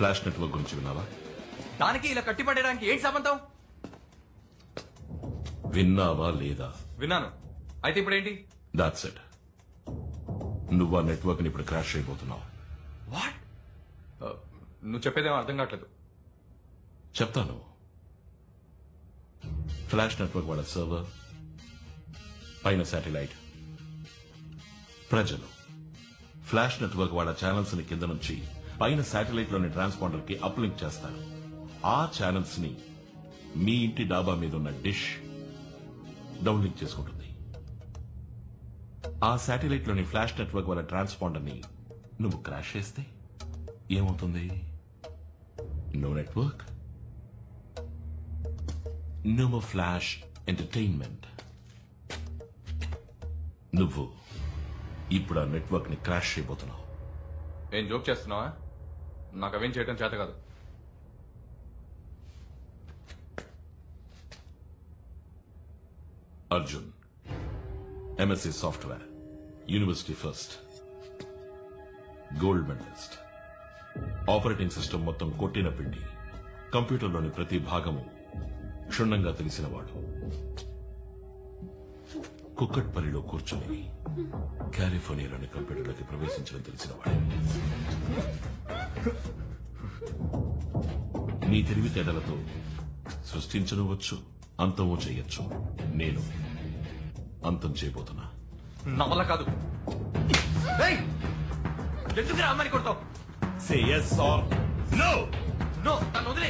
Flash network గురించి విన్నావా దానికి ఇలా కట్టిపడడానికి ఏంటి సంబంధం విన్నావా లేదా విన్నాను అయితే ఇప్పుడు ఏంటి దాట్స్ ఇట్ నువ్వు ఆ నెట్వర్క్ ని ఇప్పుడు క్రాష్ అయిపోతున్నావు వాట్ నువ్వు చెప్పేదేమో అర్థం కావట్లేదు చెప్తాను ఫ్లాష్ నెట్వర్క్ వాళ్ళ సర్వర్ పైన శాటిలైట్ ప్రజలు ఫ్లాష్ నెట్వర్క్ వాళ్ళ ఛానల్స్ ని కింద నుంచి పైన శాటిలైట్ లోని ట్రాన్స్పాండర్ కి అప్లింక్ చేస్తారు ఆ ఛానల్స్ ని మీ ఇంటి డాబా మీద ఉన్న డిష్ డౌన్లింక్ చేసుకుంటుంది ఆ శాటిలైట్ లోని ఫ్లాష్ నెట్వర్క్ వాళ్ళ ట్రాన్స్పాండర్ ని నువ్వు క్రాష్ చేస్తే ఏమవుతుంది no network no flash entertainment నువ్వు ఇప్పుడు ఆ నెట్వర్క్ ని క్రాష్ చేయబోతున్నావు ఏం జోక్ చేస్తున్నావా నాకు అవేం చేయడం చేత కాదు Arjun MSc software university first gold medalist operating system మొత్తం కొట్టిన పిండి కంప్యూటర్లోని ప్రతి భాగము క్షుణ్ణంగా తెలిసినవాడు కుక్కట్పల్లిలో కూర్చొని కాలిఫోర్నియాలోని కంప్యూటర్లోకి ప్రవేశించడం తెలిసినవాడు నీ తెలివితేటలతో సృష్టించనువచ్చు అంతమూ చేయొచ్చు నేను అంతం చేయబోతున్నా నా వల్ల కాదు ఏయ్! ఎందుకురా అమ్మని కొడతావు Say yes or no! No నన్ను వదిలే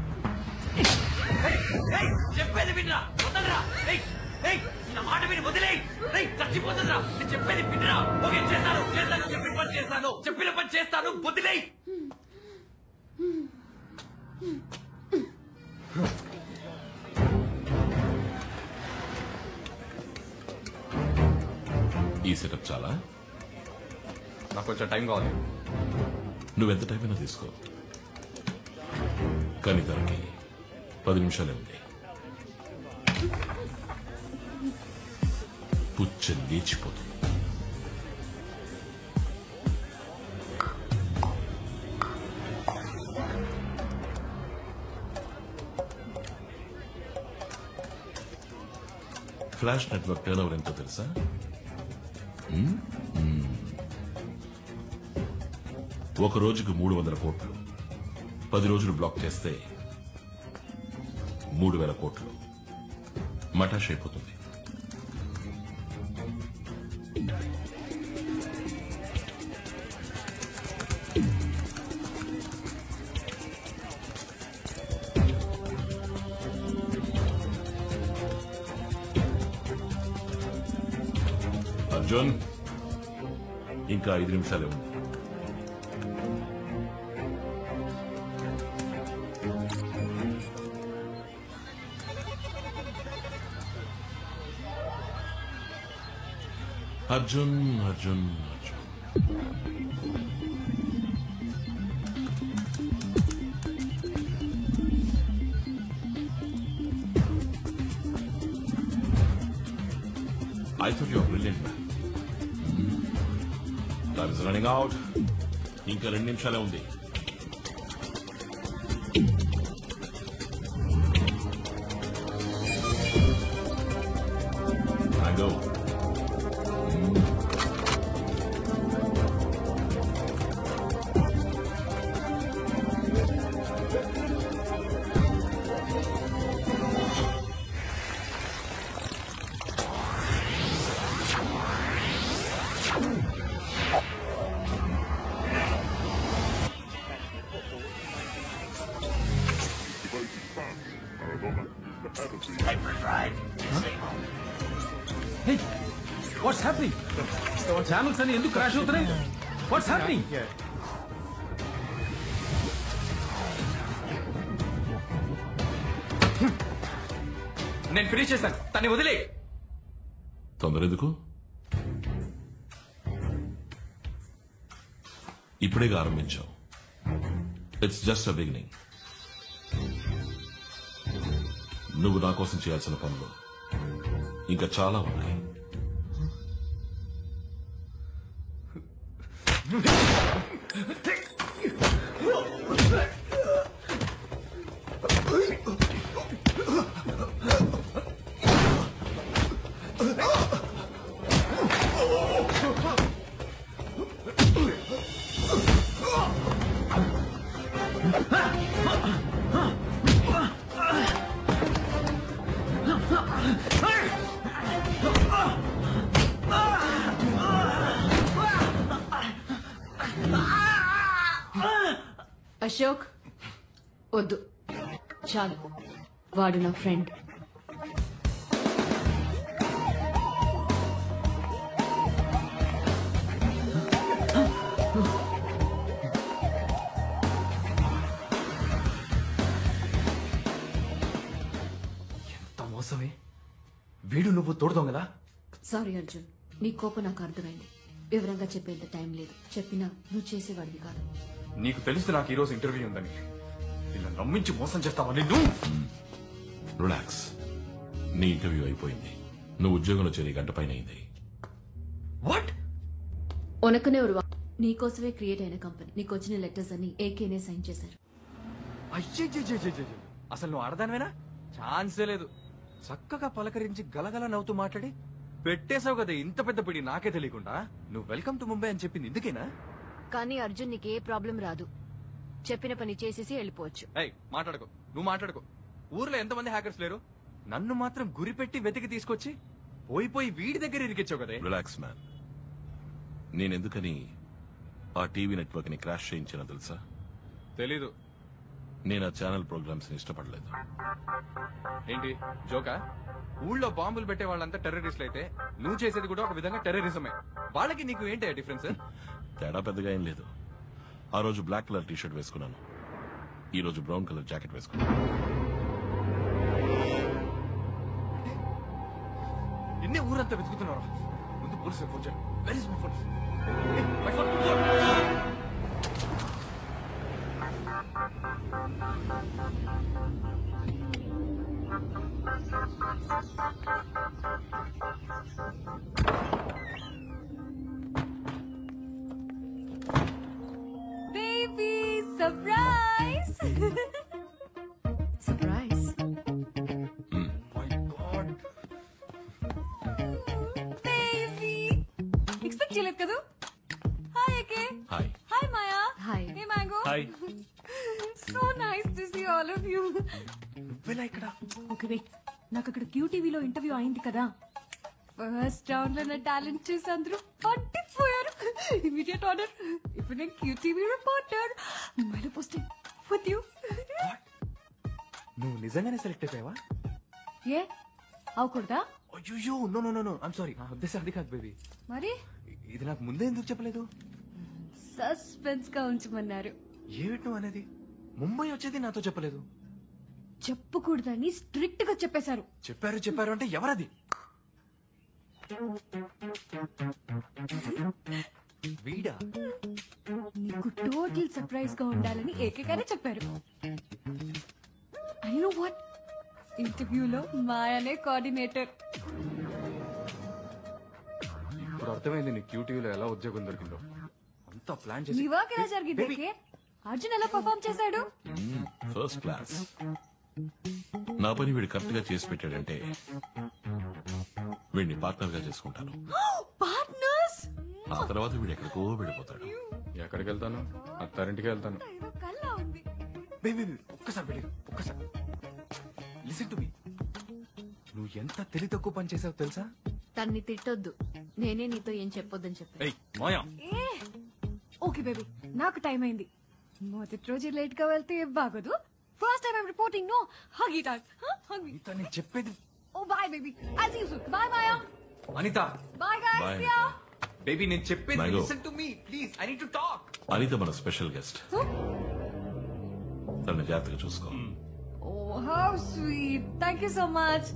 చెప్పేది వినరా వదలరా ఏయ్! ఏయ్! నా మాట విని వదిలే చచ్చిపోతుందిరా నేను చెప్పేది వినరా ఓకే చేస్తాను చేస్తాను చెప్పిన పని చేస్తాను చెప్పిన పని చేస్తాను వదిలే ఈ సెటప్ చాలా నాకు కొంచెం టైం కావాలి నువ్వెంత టైం అయినా తీసుకో కానీ దానికి పది నిమిషాలే ఉంది పుచ్చ లేచిపోతుంది ఫ్లాష్ నెట్వర్క్ టర్న్ ఓవర్ ఎంతో తెలుసా హ్మ్? హ్మ్. ఒక రోజుకు మూడు వందల కోట్లు పది రోజులు బ్లాక్ చేస్తే మూడు వేల కోట్లు మటాష్ అయిపోతుంది అర్జున్ ఇంకా ఐదు నిమిషాలే ఉంది Arjun Arjun Arjun I thought you were brilliant, man. Time is running out. ఇంకా రెండు నిమిషాలే ఉంది I go. Hey, what's happening? Channels అని ఎందుకు క్రాష్ అవుతున్నాయి వాట్స్ హ్యాపెనింగ్ నేను ఫినిష్ చేశాను తన్ని వదిలే తొందర ఎందుకు ఇప్పుడేగా ఆరంభించావు ఇట్స్ జస్ట్ అ బిగినింగ్ నువ్వు నా కోసం చేయాల్సిన పనులు ఇంకా చాలా ఉన్నాయి అశోక్ వద్దు చాలు వాడు నా ఫ్రెండ్ ఎంత మోసమే వీడు నువ్వు తోడుతావు కదా సారీ అర్జున్ నీ కోపం నాకు అర్థమైంది వివరంగా చెప్పేంత టైం లేదు చెప్పినా నువ్వు చేసేవాడివి కాదు నీకు తెలుసు నాకు ఈరోజు ఇంటర్వ్యూ ఉందని ఇలా నమ్మించి మోసం చేస్తావా నిన్ను రిలాక్స్ నీ ఇంటర్వ్యూ అయిపోయింది నువ్వు ఉద్యోగంలో చేరి గంట పైన అయింది వాట్ ఉనకనే ఉరువా నీకోసమే క్రియేట్ అయిన కంపెనీ నీకు వచ్చిన లెటర్స్ అన్ని ఏకేనే సైన్ చేశారు అయ్యయ్యయ్యయ్యయ్యయ్య. అసలు నువ్వు ఆడదానివేనా ఛాన్సే లేదు చక్కగా పలకరించి గలగల నవ్వుతూ మాట్లాడి పెట్టేశావు కదా ఇంత పెద్ద పిడి నాకే తెలియకుండా నువ్వు వెల్కమ్ టు ముంబై అని చెప్పింది ఎందుకేనా కానీ అర్జున్ నీకు ఏ ప్రాబ్లం రాదు చెప్పిన పని చేసేసి వెళ్ళిపోవచ్చు ఏయ్ మాట్లాడుకో నువ్వు మాట్లాడుకో ఊర్లో ఎంతమంది హ్యాకర్స్ లేరు నన్ను మాత్రం గురిపెట్టి వెతికి తీసుకొచ్చి పోయి పోయి వీడి దగ్గర ఇరికిచ్చావు కదే రిలాక్స్ మ్యాన్ నేనెందుకని ఆ టీవీ నెట్వర్క్ ని క్రాష్ చేయించిన తెలుసా తెలీదు నేను ఆ ఛానల్ ప్రోగ్రామ్స్ ని ఇష్టపడలేదు ఏంటి జోకా ఊళ్ళో బాంబులు పెట్టే వాళ్ళంతా టెర్రరిస్టులు అయితే నువ్వు చేసేది కూడా ఒక విధంగా టెర్రరిజమే వాళ్ళకి నీకు ఏంటి డిఫరెన్స్ తేడా పెద్దగా ఏం లేదు ఆ రోజు బ్లాక్ కలర్ టీ షర్ట్ వేసుకున్నాను ఈ రోజు బ్రౌన్ కలర్ జాకెట్ వేసుకున్నాను నిన్నే ఊరంతా వెతుకుతున్నారు ముందు పోలీసు ఫోన్ చేయి where is my phone my phone baby surprise surprise my god baby expect చేయలేదు కదా hi AK hi hi Maya hi hey mango hi so nice to see all of you నువ్వెలా ఇక్కడ ఓకే వెయిట్ నాకు అక్కడ queue టీవీలో interview అయింది కదా first round లో నా టాలెంట్ చూసి అందరూ పట్టిపోయారు ఇమీడియట్ ఆర్డర్ ఇప్పుడు నేను క్యూ టీవీ రిపోర్టర్ ముంబైలో పోస్టింగ్ విత్ యూ నువ్వు నిజంగానే సెలెక్ట్ అయిపోయావా ఏ అవకూడదా అయ్యో no no no no I'm sorry నా ఉద్దేశం అది కాదు బేబీ మరి ఇది నాకు ముందే ఎందుకు చెప్పలేదు సస్పెన్స్ గా ఉంచమన్నారు ఏమిటి నువ్వు అనేది ముంబై వచ్చేది నాతో చెప్పలేదు చెప్పకూడదని స్ట్రిక్ట్ గా చెప్పేశారు చెప్పారు చెప్పారు అంటే ఎవరది వీడా నీకు టోటల్ సర్ప్రైజ్ గా ఉండాలని ఏకగానే చెప్పారు ఐ నో వాట్ ఇంటర్వ్యూలో మాయనే కోఆర్డినేటర్ ఇప్పుడు అర్థమైంది నీ క్యూటీవీలో ఎలా ఉద్యోగం దొరికిందో అంతా ప్లాన్ నీ చేసి వర్క్ ఎలా జరిగింది Baby. ఏకే? అర్జున్ ఎలా పర్ఫామ్ చేశాడు ఫస్ట్ క్లాస్ నా పని వీడు కరెక్ట్ గా చేసి పెట్టాడంటే వీడిని పార్ట్నర్ గా చేసుకుంటాను పార్ట్నర్స్ ఆ తర్వాత వీడు ఎక్కడికో వెళ్ళిపోతాడు ఎక్కడికి వెళ్తాను అత్తారింటికి వెళ్తాను ఏదో కల్లా ఉంది బేబీ ఒక్కసారి వెళ్ళి ఒక్కసారి లిసన్ టు మీ నువ్వు ఎంత తెలివి తక్కువ పని చేసావు తెలుసా తన్ని తిట్టొద్దు నేనే నీతో ఏం చెప్పొద్దని చెప్పాను ఏయ్ మాయా ఏ ఓకే బేబీ నాకు టైం అయింది మొదటి రోజు లేట్ గా వెళ్తే ఏం బాగోదు first time I'm reporting no hug it hug me Anita నేను చెప్పేది oh bye baby I see you soon bye Maya Anita bye guys Bye, yeah baby నేను చెప్పేది Mango. Listen to me please I need to talk Anita మన special guest తనని జాగ్రత్తగా చూసుకో Oh, how sweet. Thank you so much.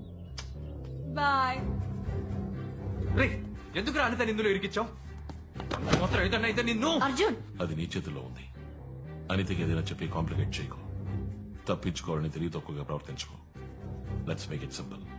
Bye. రే ఎందుకు అనిత నిందులో ఇరికిచ్చావు మాత్రం ఏదన్నా అయితే నిన్ను అర్జున్ అది నీ చేతుల్లో ఉంది అనితకి ఏదైనా చెప్పి కాంప్లికేట్ చేయకు తప్పించుకోవాలని తెలివి తక్కువగా ప్రవర్తించుకో లెట్స్ మేక్ ఇట్ సింపుల్